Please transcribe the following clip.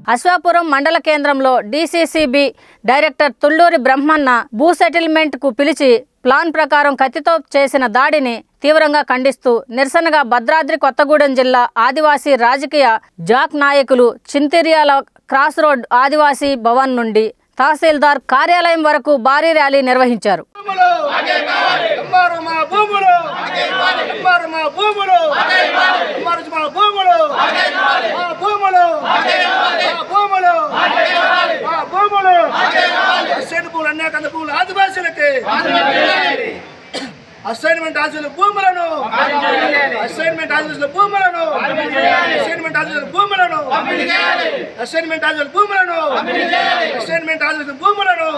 అశ్వాపురం మండల కేంద్రంలో DCCB director తుళ్ళూరి Brahmanna భూ సెటిల్మెంట్కు పిలిచి ప్లాన్ ప్రకారం కత్తితో చేసిన దాడిని తీవ్రంగా ఖండిస్తూ నిరసనగా భద్రాద్రి కొత్తగూడెం జిల్లా ఆదివాసీ రాజకీయ జాక్ నాయకులు చింతిర్యాల క్రాస్ రోడ్ ఆదివాసీ భవన్ నుండి తహసీల్దార్ కార్యాలయం వరకు భారీ ర్యాలీ నిర్వహించారు భూములు ఎమ్మారు మా భూములు ఎమ్మారు మా భూములు ఎమ్మారు మా భూములు మా భూములు మా భూములు మా భూములు అసైన్ భూములు అన్యాక భూములు ఆదివాసులకి అసైన్మెంట్ ఆశల భూములను అసైన్మెంట్ ఆశల భూములను అసైన్మెంట్ ఆశల భూములను అసైన్మెంట్ ఆశల భూములను అసైన్మెంట్ ఆశల భూములను